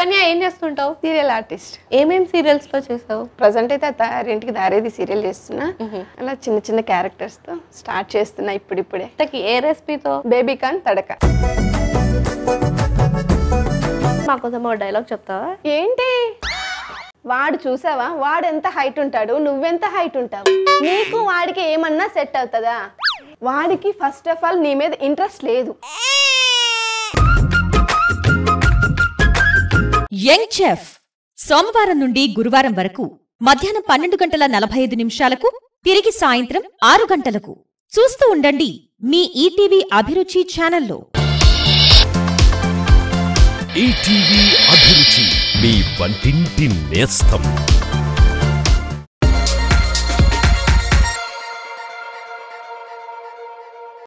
సుకన్య ఏం చేస్తుంటావు serial artist ఏమేం సీరియల్స్ లో చేసావు ప్రజెంట్ అయితే అత్తారింటికి దారేది సీరియల్ చేస్తున్నా అలా చిన్న చిన్న క్యారెక్టర్స్ తో స్టార్ట్ చేస్తున్నా ఇప్పుడిప్పుడే ఇంతకీ ఏ రెసిపీతో బేబీ కాన్ తడక మా కోసం ఒక డైలాగ్ చెప్తావా ఏంటి వాడు చూసావా వాడు ఎంత హైట్ ఉంటాడు నువ్వెంత హైట్ ఉంటావు నీకు వాడికి ఏమన్నా సెట్ అవుతుందా వాడికి ఫస్ట్ ఆఫ్ ఆల్ నీ మీద ఇంట్రెస్ట్ లేదు యంగ్ చెఫ్ సోమవారం నుండి గురువారం వరకు మధ్యాహ్నం పన్నెండు గంటల నలభై ఐదు నిమిషాలకు తిరిగి సాయంత్రం ఆరు గంటలకు చూస్తూ ఉండండి మీ ఈటీవీ అభిరుచి ఛానల్లో ఈటీవీ అభిరుచి మీ వంటింటి నేస్తం